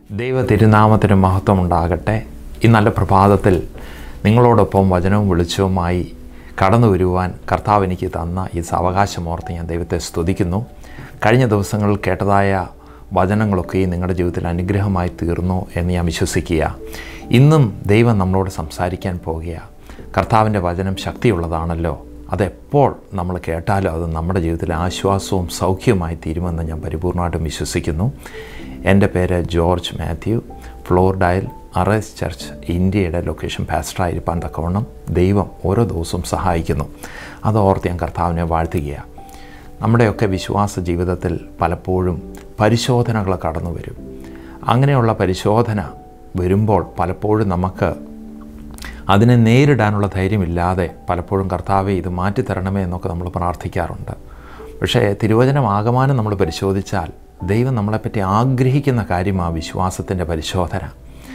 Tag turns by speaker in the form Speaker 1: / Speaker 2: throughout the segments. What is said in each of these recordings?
Speaker 1: ദൈവ തിരുനാമത്തിന് മഹത്വം ഉണ്ടാകട്ടെ ഈ നല്ല പ്രഭാതത്തിൽ നിങ്ങളോടൊപ്പം വചനവും വെളിച്ചവുമായി കടന്നു വരുവാൻ കർത്താവ് എനിക്ക് തന്ന ഈ സാവകാശമോർത്ത് ഞാൻ ദൈവത്തെ സ്തുതിക്കുന്നു കഴിഞ്ഞ ദിവസങ്ങളിൽ കേട്ടതായ വചനങ്ങളൊക്കെ നിങ്ങളുടെ ജീവിതത്തിൽ അനുഗ്രഹമായി തീർന്നു എന്ന് ഞാൻ വിശ്വസിക്കുക ഇന്നും ദൈവം നമ്മളോട് സംസാരിക്കാൻ പോകുക കർത്താവിൻ്റെ വചനം ശക്തിയുള്ളതാണല്ലോ അതെപ്പോൾ നമ്മൾ കേട്ടാലും അത് നമ്മുടെ ജീവിതത്തിൽ ആശ്വാസവും സൗഖ്യവുമായി തീരുമെന്ന് ഞാൻ പരിപൂർണമായിട്ടും വിശ്വസിക്കുന്നു എൻ്റെ പേര് ജോർജ് മാത്യു ഫ്ലോർഡായിൽ അറേസ് ചർച്ച് ഇന്ത്യയുടെ ലൊക്കേഷൻ പാസ്റ്ററായിരിക്കാൻ തക്കവണ്ണം ദൈവം ഓരോ ദിവസവും സഹായിക്കുന്നു അത് ഓർത്ത് ഞാൻ കർത്താവിനെ വാഴ്ത്തുകയാണ് നമ്മുടെയൊക്കെ വിശ്വാസ ജീവിതത്തിൽ പലപ്പോഴും പരിശോധനകൾ കടന്നു വരും അങ്ങനെയുള്ള പരിശോധന വരുമ്പോൾ പലപ്പോഴും നമുക്ക് അതിനെ നേരിടാനുള്ള ധൈര്യമില്ലാതെ പലപ്പോഴും കർത്താവെ ഇത് മാറ്റിത്തരണമേ എന്നൊക്കെ നമ്മൾ പ്രാർത്ഥിക്കാറുണ്ട് പക്ഷേ തിരുവചനം ആകമാനം നമ്മൾ പരിശോധിച്ചാൽ ദൈവം നമ്മളെപ്പറ്റി ആഗ്രഹിക്കുന്ന കാര്യമാണ് വിശ്വാസത്തിൻ്റെ പരിശോധന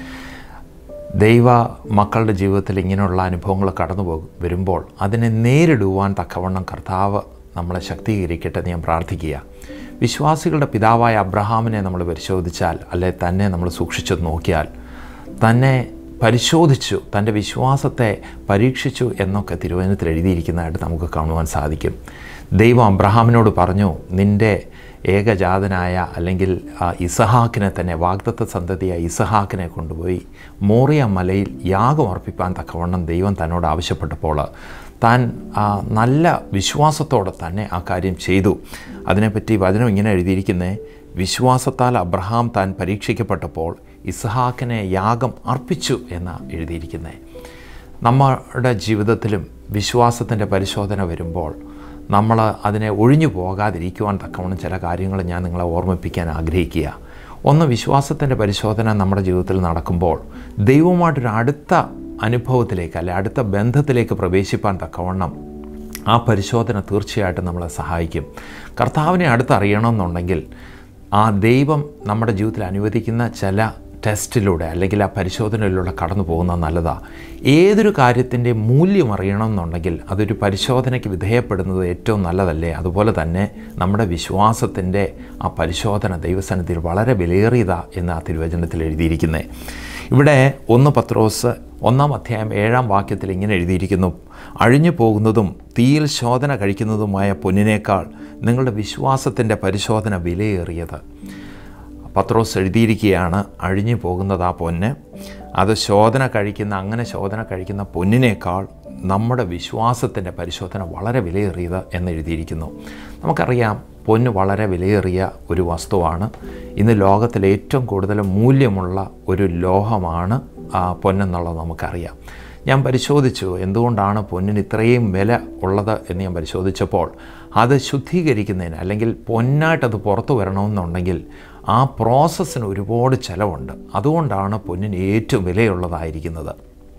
Speaker 1: ദൈവ മക്കളുടെ ജീവിതത്തിൽ ഇങ്ങനെയുള്ള അനുഭവങ്ങൾ കടന്നു പോകും വരുമ്പോൾ അതിനെ നേരിടുവാൻ തക്കവണ്ണം കർത്താവ് നമ്മളെ ശക്തീകരിക്കട്ടെ എന്ന് ഞാൻ പ്രാർത്ഥിക്കുക വിശ്വാസികളുടെ പിതാവായ അബ്രഹാമിനെ നമ്മൾ പരിശോധിച്ചാൽ അല്ലെ തന്നെ നമ്മൾ സൂക്ഷിച്ചു നോക്കിയാൽ തന്നെ പരിശോധിച്ചു തൻ്റെ വിശ്വാസത്തെ പരീക്ഷിച്ചു എന്നൊക്കെ തിരുവചനത്തിൽ എഴുതിയിരിക്കുന്നതായിട്ട് നമുക്ക് കാണുവാൻ സാധിക്കും ദൈവം അബ്രഹാമിനോട് പറഞ്ഞു നിൻ്റെ ഏകജാതനായ അല്ലെങ്കിൽ ആ ഇസഹാക്കിനെ തന്നെ വാഗ്ദത്ത സന്തതിയായ ഇസഹാക്കിനെ കൊണ്ടുപോയി മോറിയ മലയിൽ യാഗം അർപ്പിപ്പാൻ തക്കവണ്ണം ദൈവം തന്നോട് ആവശ്യപ്പെട്ടപ്പോൾ താൻ ആ നല്ല വിശ്വാസത്തോടെ തന്നെ ആ കാര്യം ചെയ്തു അതിനെപ്പറ്റി വചനം ഇങ്ങനെ എഴുതിയിരിക്കുന്നേ വിശ്വാസത്താൽ അബ്രഹാം താൻ പരീക്ഷിക്കപ്പെട്ടപ്പോൾ ഇസഹാക്കിനെ യാഗം അർപ്പിച്ചു എന്ന് എഴുതിയിരിക്കുന്നത് നമ്മുടെ ജീവിതത്തിലും വിശ്വാസത്തിൻ്റെ പരിശോധന വരുമ്പോൾ നമ്മൾ അതിനെ ഒഴിഞ്ഞു പോകാതിരിക്കുവാൻ തക്കവണ്ണം ചില കാര്യങ്ങൾ ഞാൻ നിങ്ങളെ ഓർമ്മിപ്പിക്കാൻ ആഗ്രഹിക്കുക ഒന്ന് വിശ്വാസത്തിൻ്റെ പരിശോധന നമ്മുടെ ജീവിതത്തിൽ നടക്കുമ്പോൾ ദൈവവുമായിട്ടൊരു അടുത്ത അനുഭവത്തിലേക്ക് അല്ലെ അടുത്ത ബന്ധത്തിലേക്ക് പ്രവേശിപ്പാൻ തക്കവണ്ണം ആ പരിശോധന തീർച്ചയായിട്ടും നമ്മളെ സഹായിക്കും കർത്താവിനെ അടുത്തറിയണമെന്നുണ്ടെങ്കിൽ ആ ദൈവം നമ്മുടെ ജീവിതത്തിൽ അനുവദിക്കുന്ന ചില ടെസ്റ്റിലൂടെ അല്ലെങ്കിൽ ആ പരിശോധനയിലൂടെ കടന്നു പോകുന്നത് നല്ലതാണ് ഏതൊരു കാര്യത്തിൻ്റെ മൂല്യം അറിയണമെന്നുണ്ടെങ്കിൽ അതൊരു പരിശോധനയ്ക്ക് വിധേയപ്പെടുന്നത് ഏറ്റവും നല്ലതല്ലേ അതുപോലെ തന്നെ നമ്മുടെ വിശ്വാസത്തിൻ്റെ ആ പരിശോധന ദൈവസന്നിധിയിൽ വളരെ വിലയേറിയതാ എന്ന് ആ തിരുവചനത്തിൽ എഴുതിയിരിക്കുന്നത് ഇവിടെ ഒന്ന് പത്രോസ് ഒന്നാം അധ്യായം ഏഴാം വാക്യത്തിൽ ഇങ്ങനെ എഴുതിയിരിക്കുന്നു അഴിഞ്ഞു പോകുന്നതും തീയിൽ ശോധന കഴിക്കുന്നതുമായ പൊന്നിനേക്കാൾ നിങ്ങളുടെ വിശ്വാസത്തിൻ്റെ പരിശോധന വിലയേറിയത് പത്രോസ് എഴുതിയിരിക്കുകയാണ് അഴിഞ്ഞു പോകുന്നത് ആ പൊന്ന് അത് ശോധന കഴിക്കുന്ന അങ്ങനെ ശോധന കഴിക്കുന്ന പൊന്നിനേക്കാൾ നമ്മുടെ വിശ്വാസത്തിൻ്റെ പരിശോധന വളരെ വിലയേറിയത് എന്ന് എഴുതിയിരിക്കുന്നു നമുക്കറിയാം പൊന്ന് വളരെ വിലയേറിയ ഒരു വസ്തുവാണ് ഇന്ന് ലോകത്തിൽ ഏറ്റവും കൂടുതൽ മൂല്യമുള്ള ഒരു ലോഹമാണ് പൊന്നെന്നുള്ളത് നമുക്കറിയാം ഞാൻ പരിശോധിച്ചു എന്തുകൊണ്ടാണ് പൊന്നിന് ഇത്രയും വില ഉള്ളത് എന്ന് ഞാൻ പരിശോധിച്ചപ്പോൾ അത് ശുദ്ധീകരിക്കുന്നതിന് അല്ലെങ്കിൽ പൊന്നായിട്ടത് പുറത്തു വരണമെന്നുണ്ടെങ്കിൽ ആ പ്രോസസ്സിന് ഒരുപാട് ചിലവുണ്ട് അതുകൊണ്ടാണ് പൊന്നിന് ഏറ്റവും വിലയുള്ളതായിരിക്കുന്നത്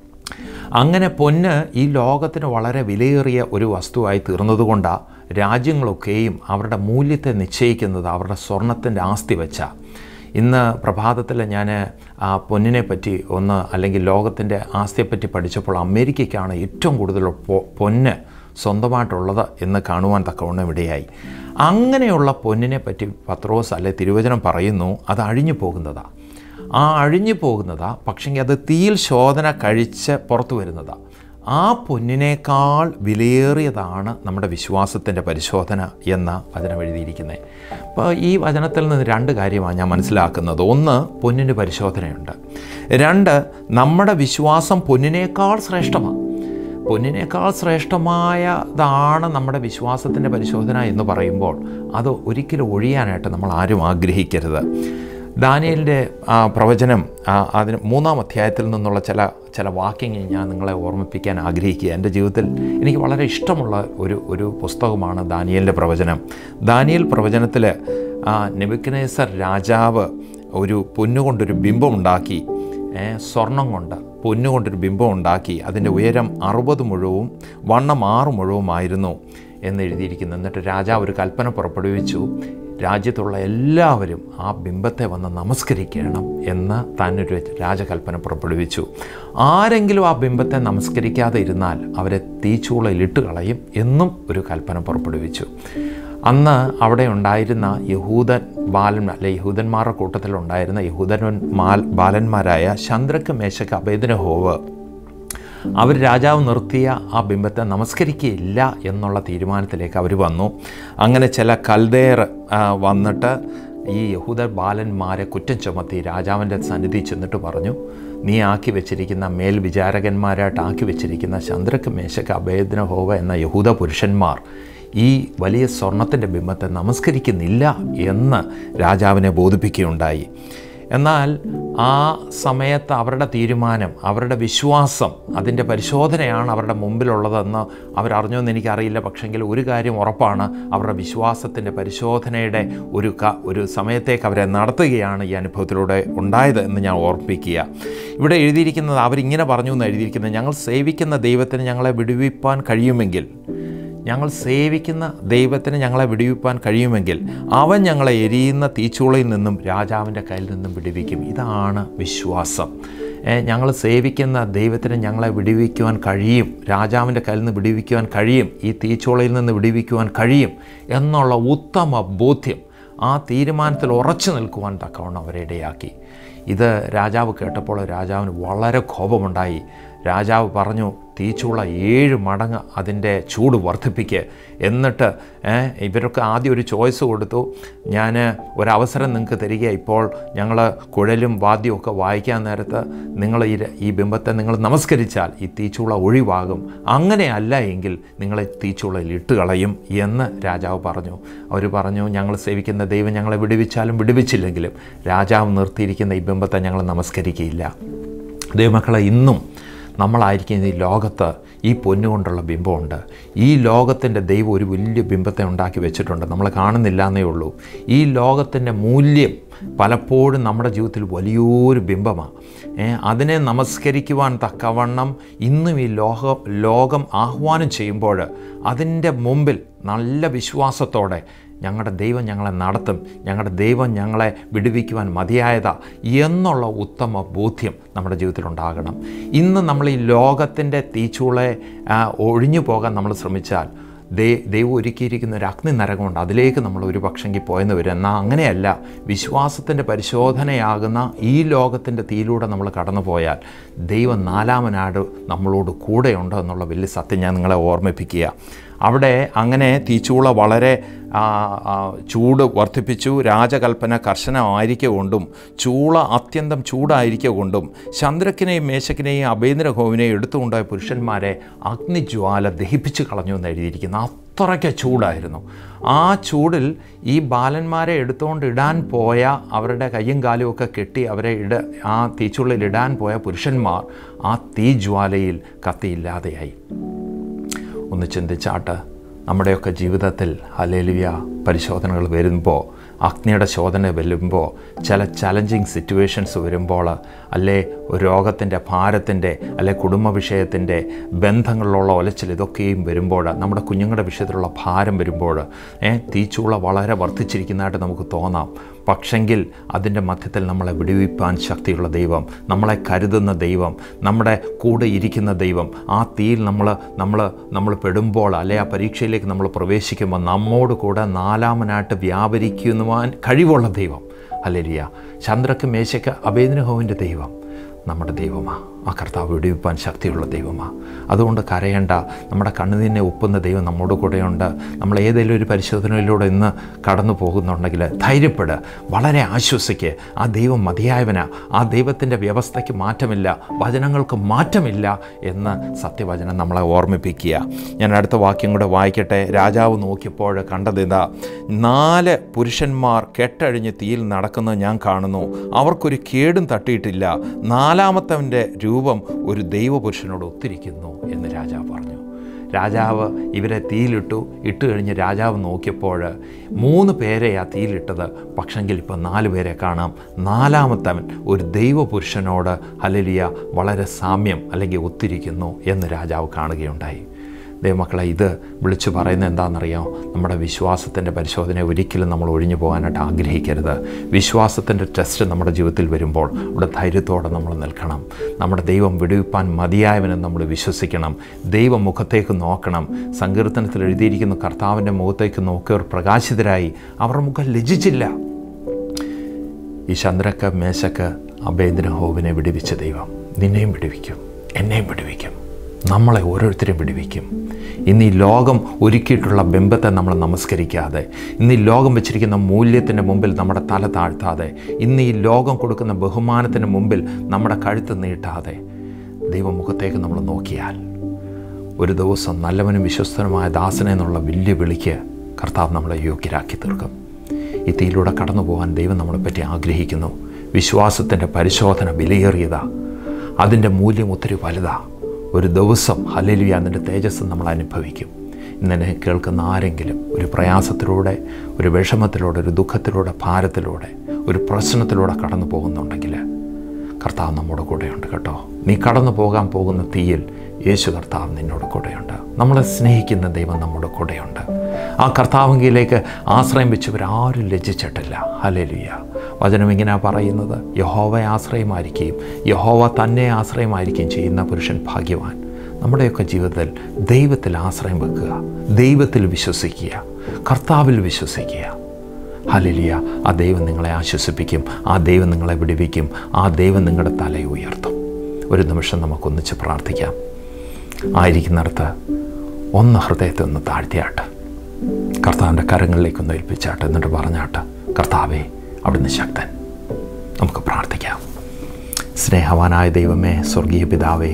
Speaker 1: അങ്ങനെ പൊന്ന് ഈ ലോകത്തിന് വളരെ വിലയേറിയ ഒരു വസ്തുവായി തീർന്നതുകൊണ്ടാണ് രാജ്യങ്ങളൊക്കെയും അവരുടെ മൂല്യത്തെ നിശ്ചയിക്കുന്നത് അവരുടെ സ്വർണത്തിൻ്റെ ആസ്തി വെച്ചാൽ ഇന്ന് പ്രഭാതത്തിൽ ഞാൻ ആ പൊന്നിനെ പറ്റി ഒന്ന് അല്ലെങ്കിൽ ലോകത്തിൻ്റെ ആസ്തിയെപ്പറ്റി പഠിച്ചപ്പോൾ അമേരിക്കയ്ക്കാണ് ഏറ്റവും കൂടുതൽ പൊന്ന് സ്വന്തമായിട്ടുള്ളത് എന്ന് കാണുവാൻ തക്കവണ്ണം ഇടയായി അങ്ങനെയുള്ള പൊന്നിനെ പറ്റി പത്രോസ് അല്ലെ തിരുവചനം പറയുന്നു അത് അഴിഞ്ഞു പോകുന്നതാണ് ആ അഴിഞ്ഞു പോകുന്നതാ പക്ഷെങ്കിൽ അത് തീയിൽ ശോധന കഴിച്ച് പുറത്തു വരുന്നതാണ് ആ പൊന്നിനേക്കാൾ വിലയേറിയതാണ് നമ്മുടെ വിശ്വാസത്തിൻ്റെ പരിശോധന എന്ന വചനം എഴുതിയിരിക്കുന്നത് അപ്പോൾ ഈ വചനത്തിൽ നിന്ന് രണ്ട് കാര്യമാണ് ഞാൻ മനസ്സിലാക്കുന്നത് ഒന്ന് പൊന്നിന് പരിശോധനയുണ്ട് രണ്ട് നമ്മുടെ വിശ്വാസം പൊന്നിനേക്കാൾ ശ്രേഷ്ഠമാണ് പൊന്നിനേക്കാൾ ശ്രേഷ്ഠമായതാണ് നമ്മുടെ വിശ്വാസത്തിൻ്റെ പരിശോധന എന്ന് പറയുമ്പോൾ അത് ഒരിക്കലും ഒഴിയാനായിട്ട് നമ്മൾ ആരും ആഗ്രഹിക്കരുത് ദാനിയലിൻ്റെ പ്രവചനം അതിന് മൂന്നാം അധ്യായത്തിൽ നിന്നുള്ള ചില ചില വാക്യങ്ങൾ ഞാൻ നിങ്ങളെ ഓർമ്മിപ്പിക്കാൻ ആഗ്രഹിക്കുക എൻ്റെ ജീവിതത്തിൽ എനിക്ക് വളരെ ഇഷ്ടമുള്ള ഒരു ഒരു പുസ്തകമാണ് ദാനിയലിൻ്റെ പ്രവചനം ദാനിയൽ പ്രവചനത്തിൽ നെബുക്കനേസർ രാജാവ് ഒരു പൊന്നുകൊണ്ടൊരു ബിംബമുണ്ടാക്കി സ്വർണം കൊണ്ട് പൊന്നുകൊണ്ടൊരു ബിംബം ഉണ്ടാക്കി അതിൻ്റെ ഉയരം അറുപത് മുഴവും വണ്ണം ആറ് മുഴവുമായിരുന്നു എന്ന് എഴുതിയിരിക്കുന്നു എന്നിട്ട് രാജാവ് ഒരു കൽപ്പന പുറപ്പെടുവിച്ചു രാജ്യത്തുള്ള എല്ലാവരും ആ ബിംബത്തെ വന്ന് നമസ്കരിക്കണം എന്ന് താനൊരു രാജകൽപ്പന പുറപ്പെടുവിച്ചു ആരെങ്കിലും ആ ബിംബത്തെ നമസ്കരിക്കാതെ ഇരുന്നാൽ അവരെ തീച്ചൂളയിലിട്ട് കളയും എന്നും ഒരു കൽപ്പന പുറപ്പെടുവിച്ചു അന്ന് അവിടെ ഉണ്ടായിരുന്ന യഹൂദൻ ബാലൻ അല്ലെ യഹൂദന്മാരുടെ കൂട്ടത്തിലുണ്ടായിരുന്ന യഹൂദൻ മാൽ ബാലന്മാരായ ചന്ദ്രക്ക് മേശക്ക് അഭേദനഹോവ് അവർ രാജാവ് നിർത്തിയ ആ ബിംബത്തെ നമസ്കരിക്കുകയില്ല എന്നുള്ള തീരുമാനത്തിലേക്ക് അവർ വന്നു അങ്ങനെ ചില കൽദേർ വന്നിട്ട് ഈ യഹൂദ ബാലന്മാരെ കുറ്റം ചുമത്തി രാജാവിൻ്റെ സന്നിധി ചെന്നിട്ട് പറഞ്ഞു നീ ആക്കി വെച്ചിരിക്കുന്ന മേൽ വിചാരകന്മാരായിട്ട് ആക്കി വെച്ചിരിക്കുന്ന ചന്ദ്രക്ക് മേശക്ക് അഭേദനഹോവ എന്ന യഹൂദ പുരുഷന്മാർ ഈ വലിയ സ്വർണത്തിൻ്റെ ബിംബത്തെ നമസ്കരിക്കുന്നില്ല എന്ന് രാജാവിനെ ബോധിപ്പിക്കുകയുണ്ടായി എന്നാൽ ആ സമയത്ത് അവരുടെ തീരുമാനം അവരുടെ വിശ്വാസം അതിൻ്റെ പരിശോധനയാണ് അവരുടെ മുമ്പിലുള്ളതെന്ന് അവരറിഞ്ഞോ എന്ന് എനിക്കറിയില്ല പക്ഷെങ്കിൽ ഒരു കാര്യം ഉറപ്പാണ് അവരുടെ വിശ്വാസത്തിൻ്റെ പരിശോധനയുടെ ഒരു ക ഒരു സമയത്തേക്ക് അവരെ നടത്തുകയാണ് ഈ അനുഭവത്തിലൂടെ ഉണ്ടായത് എന്ന് ഞാൻ ഓർമ്മിപ്പിക്കുക ഇവിടെ എഴുതിയിരിക്കുന്നത് അവരിങ്ങനെ പറഞ്ഞു എന്ന് എഴുതിയിരിക്കുന്നത് ഞങ്ങൾ സേവിക്കുന്ന ദൈവത്തിന് ഞങ്ങളെ വിടുവിപ്പാൻ കഴിയുമെങ്കിൽ ഞങ്ങൾ സേവിക്കുന്ന ദൈവത്തിന് ഞങ്ങളെ വിടുവിപ്പാൻ കഴിയുമെങ്കിൽ അവൻ ഞങ്ങളെ എരിയുന്ന തീച്ചൂളയിൽ നിന്നും രാജാവിൻ്റെ കയ്യിൽ നിന്നും വിടുവിക്കും ഇതാണ് വിശ്വാസം ഞങ്ങൾ സേവിക്കുന്ന ദൈവത്തിന് ഞങ്ങളെ വിടുവിക്കുവാൻ കഴിയും രാജാവിൻ്റെ കയ്യിൽ നിന്ന് വിടുവിക്കുവാൻ കഴിയും ഈ തീച്ചൂളയിൽ നിന്ന് വിടുവിക്കുവാൻ കഴിയും എന്നുള്ള ഉത്തമ ബോധ്യം ആ തീരുമാനത്തിൽ ഉറച്ചു നിൽക്കുവാൻ തക്കവണ്ണം അവരെ ഇടയാക്കി ഇത് രാജാവ് കേട്ടപ്പോൾ രാജാവിന് വളരെ കോപമുണ്ടായി രാജാവ് പറഞ്ഞു തീച്ചുള്ള ഏഴ് മടങ്ങ് അതിൻ്റെ ചൂട് വർദ്ധിപ്പിക്കുക എന്നിട്ട് ഇവരൊക്കെ ആദ്യം ഒരു ചോയ്സ് കൊടുത്തു ഞാൻ ഒരവസരം നിങ്ങൾക്ക് തരിക ഇപ്പോൾ ഞങ്ങൾ കുഴലും വാദ്യവും ഒക്കെ വായിക്കാൻ നേരത്ത് നിങ്ങൾ ഈ ഈ ബിംബത്തെ നിങ്ങൾ നമസ്കരിച്ചാൽ ഈ തീച്ചുള ഒഴിവാകും അങ്ങനെയല്ല എങ്കിൽ നിങ്ങളെ തീച്ചുളയിൽ ഇട്ട് കളയും എന്ന് രാജാവ് പറഞ്ഞു അവർ പറഞ്ഞു ഞങ്ങൾ സേവിക്കുന്ന ദൈവം ഞങ്ങളെ വിടുവിച്ചാലും വിടുവിച്ചില്ലെങ്കിലും രാജാവ് നിർത്തിയിരിക്കുന്ന ഈ ബിംബത്തെ ഞങ്ങൾ നമസ്കരിക്കുകയില്ല ദൈവമക്കളെ ഇന്നും നമ്മളായിരിക്കുന്ന ഈ ലോകത്ത് ഈ പൊന്നുകൊണ്ടുള്ള ബിംബമുണ്ട് ഈ ലോകത്തിൻ്റെ ദൈവം ഒരു വലിയ ബിംബത്തെ ഉണ്ടാക്കി വെച്ചിട്ടുണ്ട് നമ്മൾ കാണുന്നില്ല എന്നേ ഉള്ളൂ ഈ ലോകത്തിൻ്റെ മൂല്യം പലപ്പോഴും നമ്മുടെ ജീവിതത്തിൽ വലിയൊരു ബിംബമാണ് അതിനെ നമസ്കരിക്കുവാൻ തക്കവണ്ണം ഇന്നും ഈ ലോക ലോകം ആഹ്വാനം ചെയ്യുമ്പോൾ അതിൻ്റെ മുമ്പിൽ നല്ല വിശ്വാസത്തോടെ ഞങ്ങളുടെ ദൈവം ഞങ്ങളെ നടത്തും ഞങ്ങളുടെ ദൈവം ഞങ്ങളെ വിടുവിക്കുവാൻ മതിയായതാ എന്നുള്ള ഉത്തമ ബോധ്യം നമ്മുടെ ജീവിതത്തിലുണ്ടാകണം ഇന്ന് നമ്മൾ ഈ ലോകത്തിൻ്റെ തീച്ചൂളെ ഒഴിഞ്ഞു പോകാൻ നമ്മൾ ശ്രമിച്ചാൽ ദേ ദൈവം ഒരുക്കിയിരിക്കുന്ന ഒരു അഗ്നി നരകമുണ്ട് അതിലേക്ക് നമ്മൾ ഒരു പക്ഷെങ്കിൽ പോയെന്ന് വരും എന്നാൽ അങ്ങനെയല്ല വിശ്വാസത്തിൻ്റെ പരിശോധനയാകുന്ന ഈ ലോകത്തിൻ്റെ തീയിലൂടെ നമ്മൾ കടന്നു പോയാൽ ദൈവം നാലാമനാട് നമ്മളോട് കൂടെയുണ്ട് എന്നുള്ള വലിയ സത്യം ഞാൻ നിങ്ങളെ ഓർമ്മിപ്പിക്കുക അവിടെ അങ്ങനെ തീച്ചൂള വളരെ ചൂട് വർദ്ധിപ്പിച്ചു രാജകൽപ്പന കർശനമായിരിക്കൊണ്ടും ചൂള അത്യന്തം ചൂടായിരിക്കൊണ്ടും ചന്ദ്രക്കിനെയും മേശക്കിനെയും അഭേന്ദ്രഹോവിനെയും എടുത്തുകൊണ്ടുപോയ പുരുഷന്മാരെ അഗ്നിജ്വാല ദഹിപ്പിച്ച് കളഞ്ഞു എന്ന് എഴുതിയിരിക്കുന്നു അത്രയ്ക്ക് ചൂടായിരുന്നു ആ ചൂടിൽ ഈ ബാലന്മാരെ എടുത്തുകൊണ്ട് ഇടാൻ പോയ അവരുടെ കയ്യും കാലും ഒക്കെ കെട്ടി അവരെ ഇട ആ തീച്ചുള്ളിൽ ഇടാൻ പോയ പുരുഷന്മാർ ആ തീജ്വാലയിൽ കത്തിയില്ലാതെയായി ഒന്ന് ചിന്തിച്ചാട്ട് നമ്മുടെയൊക്കെ ജീവിതത്തിൽ ഹലേലിയ പരിശോധനകൾ വരുമ്പോൾ അഗ്നിയുടെ ശോധന വരുമ്പോൾ ചില ചലഞ്ചിങ് സിറ്റുവേഷൻസ് വരുമ്പോൾ അല്ലേ രോഗത്തിൻ്റെ ഭാരത്തിൻ്റെ അല്ലെ കുടുംബ വിഷയത്തിൻ്റെ ബന്ധങ്ങളിലുള്ള ഒലച്ചിൽ ഇതൊക്കെയും വരുമ്പോൾ നമ്മുടെ കുഞ്ഞുങ്ങളുടെ വിഷയത്തിലുള്ള ഭാരം വരുമ്പോൾ തീച്ചൂള വളരെ വർദ്ധിച്ചിരിക്കുന്നതായിട്ട് നമുക്ക് തോന്നാം പക്ഷെങ്കിൽ അതിൻ്റെ മധ്യത്തിൽ നമ്മളെ വിടുവിപ്പാൻ ശക്തിയുള്ള ദൈവം നമ്മളെ കരുതുന്ന ദൈവം നമ്മുടെ കൂടെ ഇരിക്കുന്ന ദൈവം ആ തീയിൽ നമ്മൾ നമ്മൾ നമ്മൾ പെടുമ്പോൾ അല്ലെ ആ പരീക്ഷയിലേക്ക് നമ്മൾ പ്രവേശിക്കുമ്പോൾ നമ്മോട് കൂടെ നാലാമനായിട്ട് വ്യാപരിക്കുവാൻ കഴിവുള്ള ദൈവം അല്ലേരിയ ചന്ദ്രക്ക് മേശയ്ക്ക് അഭേദ്രഹോവിൻ്റെ ദൈവം നമ്മുടെ ദൈവമാണ് ആ കർത്താവ് വിടുവിപ്പാൻ ശക്തിയുള്ള ദൈവമാണ് അതുകൊണ്ട് കരയേണ്ട നമ്മുടെ കണ്ണുനീരിനെ ഒപ്പുന്ന ദൈവം നമ്മോട് കൂടെയുണ്ട് നമ്മൾ ഏതെങ്കിലും ഒരു പരിശോധനയിലൂടെ ഇന്ന് കടന്നു പോകുന്നുണ്ടെങ്കിൽ ധൈര്യപ്പെടുക വളരെ ആശ്വസിക്ക് ആ ദൈവം മതിയായവനാ ആ ദൈവത്തിൻ്റെ വ്യവസ്ഥയ്ക്ക് മാറ്റമില്ല വചനങ്ങൾക്ക് മാറ്റമില്ല എന്ന് സത്യവചനം നമ്മളെ ഓർമ്മിപ്പിക്കുക ഞാൻ അടുത്ത വാക്യം കൂടെ വായിക്കട്ടെ രാജാവ് നോക്കിയപ്പോൾ കണ്ടത് ഇതാ നാല് പുരുഷന്മാർ കെട്ടഴിഞ്ഞ് തീയിൽ നടക്കുന്നത് ഞാൻ കാണുന്നു അവർക്കൊരു കേടും തട്ടിയിട്ടില്ല നാലാമത്തവൻ്റെ രൂപം ഒരു ദൈവപുരുഷനോട് ഒത്തിരിക്കുന്നു എന്ന് രാജാവ് പറഞ്ഞു രാജാവ് ഇവരെ തീയിലിട്ടു ഇട്ട് കഴിഞ്ഞ് രാജാവ് നോക്കിയപ്പോൾ മൂന്ന് പേരെ ആ തീയിലിട്ടത് പക്ഷെങ്കിൽ ഇപ്പം നാല് പേരെ കാണാം നാലാമത്തവൻ ഒരു ദൈവപുരുഷനോട് ഹലലിയ വളരെ സാമ്യം അല്ലെങ്കിൽ ഒത്തിരിക്കുന്നു എന്ന് രാജാവ് കാണുകയുണ്ടായി ദൈവമക്കളെ ഇത് വിളിച്ചു പറയുന്നത് എന്താണെന്നറിയാം നമ്മുടെ വിശ്വാസത്തിൻ്റെ പരിശോധന ഒരിക്കലും നമ്മൾ ഒഴിഞ്ഞു പോകാനായിട്ട് ആഗ്രഹിക്കരുത് വിശ്വാസത്തിൻ്റെ ടെസ്റ്റ് നമ്മുടെ ജീവിതത്തിൽ വരുമ്പോൾ ഇവിടെ ധൈര്യത്തോടെ നമ്മൾ നിൽക്കണം നമ്മുടെ ദൈവം വിടുവിപ്പാൻ മതിയായവനെന്ന് നമ്മൾ വിശ്വസിക്കണം ദൈവം മുഖത്തേക്ക് നോക്കണം സങ്കീർത്തനത്തിൽ എഴുതിയിരിക്കുന്ന കർത്താവിൻ്റെ മുഖത്തേക്ക് നോക്കിയവർ പ്രകാശിതരായി അവർ മുഖം ലജിച്ചില്ല ഈ ചന്ദ്രക്ക് മേശക്ക് അഭേന്ദ്രഹോവിനെ വിടുവിച്ച ദൈവം നിന്നെയും വിടുവിക്കും എന്നെയും വിടുവിക്കും നമ്മളെ ഓരോരുത്തരെയും വിടുവിക്കും ഇന്ന് ഈ ലോകം ഒരുക്കിയിട്ടുള്ള ബിംബത്തെ നമ്മൾ നമസ്കരിക്കാതെ ഇന്ന് ഈ ലോകം വെച്ചിരിക്കുന്ന മൂല്യത്തിൻ്റെ മുമ്പിൽ നമ്മുടെ തല താഴ്ത്താതെ ഇന്ന് ഈ ലോകം കൊടുക്കുന്ന ബഹുമാനത്തിന് മുമ്പിൽ നമ്മുടെ കഴുത്ത് നീട്ടാതെ ദൈവമുഖത്തേക്ക് നമ്മൾ നോക്കിയാൽ ഒരു ദിവസം നല്ലവനും വിശ്വസ്തനുമായ ദാസനെ എന്നുള്ള വലിയ വിളിക്ക് കർത്താവ് നമ്മളെ യോഗ്യരാക്കി തീർക്കും ഈ തീയിലൂടെ കടന്നു പോകാൻ ദൈവം നമ്മളെപ്പറ്റി ആഗ്രഹിക്കുന്നു വിശ്വാസത്തിൻ്റെ പരിശോധന വിലയേറിയതാ അതിൻ്റെ മൂല്യം ഒത്തിരി വലുതാ ഒരു ദിവസം ഹലലുയ അതിൻ്റെ തേജസ് നമ്മൾ അനുഭവിക്കും ഇന്നെ കേൾക്കുന്ന ആരെങ്കിലും ഒരു പ്രയാസത്തിലൂടെ ഒരു വിഷമത്തിലൂടെ ഒരു ദുഃഖത്തിലൂടെ ഭാരത്തിലൂടെ ഒരു പ്രശ്നത്തിലൂടെ കടന്നു പോകുന്നുണ്ടെങ്കിൽ കർത്താവ് നമ്മുടെ കൂടെയുണ്ട് കേട്ടോ നീ കടന്നു പോകാൻ പോകുന്ന തീയിൽ യേശു കർത്താവ് നിന്നോട് കൂടെയുണ്ട് നമ്മളെ സ്നേഹിക്കുന്ന ദൈവം നമ്മുടെ കൂടെയുണ്ട് ആ കർത്താവെങ്കിലേക്ക് ആശ്രയം വെച്ചവരാരും ലജ്ജിച്ചിട്ടില്ല ഹലലുയ വചനം ഇങ്ങനെ പറയുന്നത് യഹോവയെ ആശ്രയമായിരിക്കുകയും യഹോവ തന്നെ ആശ്രയമായിരിക്കുകയും ചെയ്യുന്ന പുരുഷൻ ഭാഗ്യവാൻ നമ്മുടെയൊക്കെ ജീവിതത്തിൽ ദൈവത്തിൽ ആശ്രയം വെക്കുക ദൈവത്തിൽ വിശ്വസിക്കുക കർത്താവിൽ വിശ്വസിക്കുക ഹലിലിയ ആ ദൈവം നിങ്ങളെ ആശ്വസിപ്പിക്കും ആ ദൈവം നിങ്ങളെ വിടുവിക്കും ആ ദൈവം നിങ്ങളുടെ തലയെ ഉയർത്തും ഒരു നിമിഷം നമുക്കൊന്നിച്ച് പ്രാർത്ഥിക്കാം ആയിരിക്കുന്നിടത്ത് ഒന്ന് ഹൃദയത്തെ ഒന്ന് താഴ്ത്തിയാട്ട് കർത്താവിൻ്റെ കരങ്ങളിലേക്കൊന്ന് ഏൽപ്പിച്ചാട്ട് എന്നിട്ട് പറഞ്ഞാട്ട് കർത്താവേ അവിടുന്ന് ശക്തൻ നമുക്ക് പ്രാർത്ഥിക്കാം സ്നേഹവാനായ ദൈവമേ സ്വർഗീയ പിതാവേ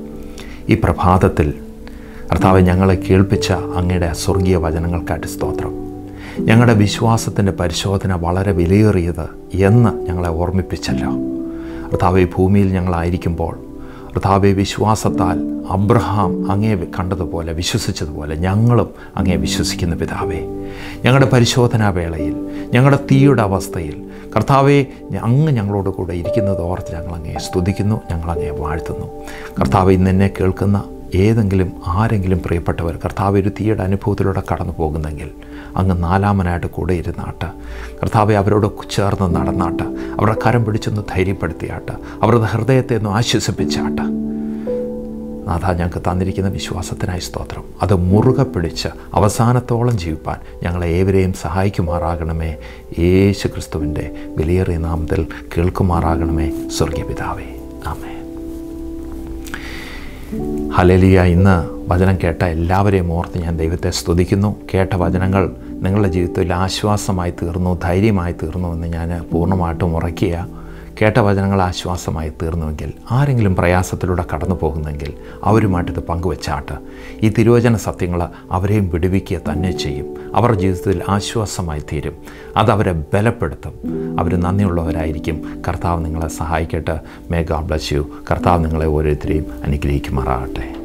Speaker 1: ഈ പ്രഭാതത്തിൽ കർത്താവ് ഞങ്ങളെ കേൾപ്പിച്ച അങ്ങയുടെ സ്വർഗീയ വചനങ്ങൾക്കായിട്ട് സ്തോത്രം ഞങ്ങളുടെ വിശ്വാസത്തിൻ്റെ പരിശോധന വളരെ വിലയേറിയത് എന്ന് ഞങ്ങളെ ഓർമ്മിപ്പിച്ചല്ലോ കർത്താവ് ഈ ഭൂമിയിൽ ഞങ്ങളായിരിക്കുമ്പോൾ കർത്താവെ വിശ്വാസത്താൽ അബ്രഹാം അങ്ങേ കണ്ടതുപോലെ വിശ്വസിച്ചതുപോലെ ഞങ്ങളും അങ്ങേ വിശ്വസിക്കുന്ന പിതാവേ ഞങ്ങളുടെ പരിശോധനാ വേളയിൽ ഞങ്ങളുടെ തീയുടെ അവസ്ഥയിൽ കർത്താവെ അങ്ങ് ഞങ്ങളോട് കൂടെ ഇരിക്കുന്നത് ഓർത്ത് ഞങ്ങൾ അങ്ങേ സ്തുതിക്കുന്നു ഞങ്ങൾ അങ്ങേ വാഴ്ത്തുന്നു കർത്താവ് ഇന്ന് എന്നെ കേൾക്കുന്ന ഏതെങ്കിലും ആരെങ്കിലും പ്രിയപ്പെട്ടവർ കർത്താവ് ഒരു തീയുടെ അനുഭവത്തിലൂടെ കടന്നു പോകുന്നെങ്കിൽ അങ്ങ് നാലാമനായിട്ട് കൂടെ ഇരുന്നാട്ട് കർത്താവെ അവരോട് ചേർന്ന് നടന്നാട്ട് അവരുടെ കരം പിടിച്ചൊന്ന് ധൈര്യപ്പെടുത്തിയാട്ട് അവരുടെ ഹൃദയത്തെ ഒന്ന് ആശ്വസിപ്പിച്ചാട്ട് നാഥ ഞങ്ങൾക്ക് തന്നിരിക്കുന്ന വിശ്വാസത്തിനായി സ്തോത്രം അത് മുറുകെ പിടിച്ച് അവസാനത്തോളം ജീവിപ്പാൻ ഞങ്ങളെ ഏവരെയും സഹായിക്കുമാറാകണമേ യേശു ക്രിസ്തുവിൻ്റെ വിലയേറിയ നാമത്തിൽ കേൾക്കുമാറാകണമേ സ്വർഗീയ പിതാവേ ആമേ ഹലലിയ ഇന്ന് വചനം കേട്ട എല്ലാവരെയും ഓർത്ത് ഞാൻ ദൈവത്തെ സ്തുതിക്കുന്നു കേട്ട വചനങ്ങൾ നിങ്ങളുടെ ജീവിതത്തിൽ ആശ്വാസമായി തീർന്നു ധൈര്യമായി തീർന്നു എന്ന് ഞാൻ പൂർണ്ണമായിട്ടും ഉറക്കുക കേട്ട വചനങ്ങൾ ആശ്വാസമായി തീർന്നുവെങ്കിൽ ആരെങ്കിലും പ്രയാസത്തിലൂടെ കടന്നു പോകുന്നെങ്കിൽ അവരുമായിട്ടിത് പങ്കുവച്ചാട്ട് ഈ തിരുവചന സത്യങ്ങൾ അവരെയും വിടുവിക്കുക തന്നെ ചെയ്യും അവരുടെ ജീവിതത്തിൽ ആശ്വാസമായി തീരും അതവരെ ബലപ്പെടുത്തും അവർ നന്ദിയുള്ളവരായിരിക്കും കർത്താവ് നിങ്ങളെ സഹായിക്കട്ടെ മേ ഗാഡ് ബ്ലസ് യു കർത്താവ് നിങ്ങളെ ഓരോരുത്തരെയും അനുഗ്രഹിക്കുമാറാകട്ടെ